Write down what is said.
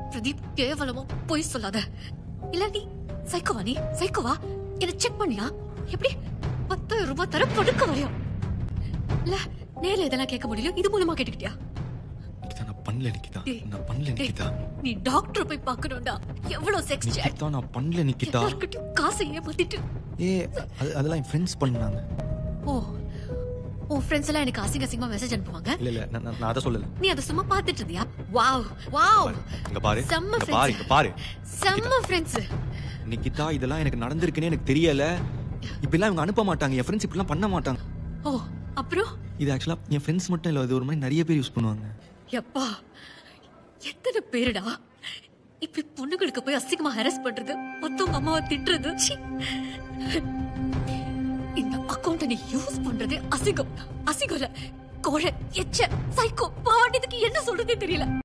பிரதீப் கேவலமா பொய் சொல்லாத இல்ல நீ சைக்கோவா நீ சைக்கோவா என்ன செக் பண்ணியா எப்படி பத்தாயிரம் ரூபாய் தர படுக்க வரையா இல்ல நேர்ல இதெல்லாம் கேட்க முடியல இது மூலமா கேட்டுக்கிட்டியா நிக்கிதா நான் பண்ணல நிக்கிதா டேய், நான் பண்ணல டேய், நிக்கிதா நீ டாக்டர் போய் பார்க்கணும்டா எவ்வளவு செக்ஸ் சேட் நிக்கிதா நான் பண்ணல நிக்கிதா எல்லார்கிட்டயும் காசை ஏமாத்திட்டு ஏ அது அதெல்லாம் என் ஃப்ரெண்ட்ஸ் பண்ணாங்க ஓ உன் ஃப்ரெண்ட்ஸ் எல்லாம் எனக்கு அசிங்க அசிங்கமா மெசேஜ் அனுப்புவாங்க இல்ல இல்ல நான் நான் அதை சொல்லல நீ அதை சும்மா பார்த்துட்டு இருந்தியா வாவ் வாவ் இங்க பாரு செம்ம இங்க பாரு இங்க பாரு செம்ம ஃப்ரெண்ட்ஸ் நிக்கிதா இதெல்லாம் எனக்கு நடந்திருக்குன்னு எனக்கு தெரியல இப்படிலாம் இவங்க அனுப்ப மாட்டாங்க என் ஃப்ரெண்ட்ஸ் இப்படிலாம் பண்ண மாட்டாங்க ஓ அப்புறம் இது ஆக்சுவலா என் ஃப்ரெண்ட்ஸ் மட்டும் இல்ல இது ஒரு மாதிரி நிறைய பேர் யூஸ் பண்ணுவாங்க எப்பா எத்தனை பேருடா இப்ப பொண்ணுங்களுக்கு போய் அசிங்கமா ஹராஸ் பண்றது மத்தவங்க அம்மாவை திட்டுறது ச்சீ. இந்த அக்கௌண்ட நீ யூஸ் பண்றதே அசிங்கம் அசிங்கம் இல்ல கோழை எச்ச சைக்கோ பாவாண்டியதுக்கு என்ன சொல்றதே தெரியல